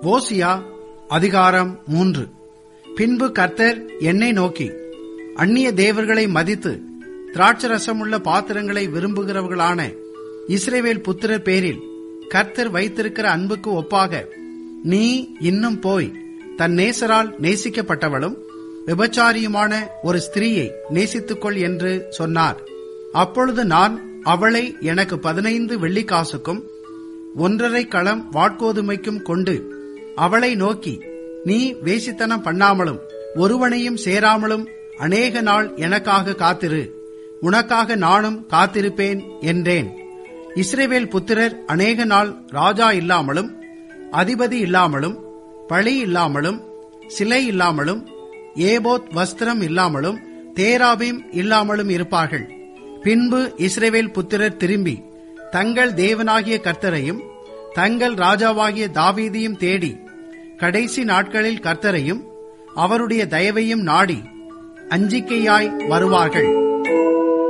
ஓசியா அதிகாரம் மூன்று பின்பு கர்த்தர் என்னை நோக்கி அந்நிய தேவர்களை மதித்து திராட்சரசமுள்ள பாத்திரங்களை விரும்புகிறவர்களான இஸ்ரேவேல் புத்திரர் பேரில் கர்த்தர் வைத்திருக்கிற அன்புக்கு ஒப்பாக நீ இன்னும் போய் தன் நேசரால் நேசிக்கப்பட்டவளும் விபச்சாரியுமான ஒரு ஸ்திரீயை நேசித்துக்கொள் என்று சொன்னார் அப்பொழுது நான் அவளை எனக்கு பதினைந்து வெள்ளிக்காசுக்கும் ஒன்றரை களம் வாட்கோதுமைக்கும் கொண்டு அவளை நோக்கி நீ வேசித்தனம் பண்ணாமலும் ஒருவனையும் சேராமலும் அநேக நாள் எனக்காக காத்திரு உனக்காக நானும் காத்திருப்பேன் என்றேன் இஸ்ரேவேல் புத்திரர் அநேக நாள் ராஜா இல்லாமலும் அதிபதி இல்லாமலும் பழி இல்லாமலும் சிலை இல்லாமலும் ஏபோத் வஸ்திரம் இல்லாமலும் தேராபீம் இல்லாமலும் இருப்பார்கள் பின்பு இஸ்ரேவேல் புத்திரர் திரும்பி தங்கள் தேவனாகிய கர்த்தரையும் தங்கள் ராஜாவாகிய தாவீதையும் தேடி கடைசி நாட்களில் கர்த்தரையும் அவருடைய தயவையும் நாடி அஞ்சிக்கையாய் வருவார்கள்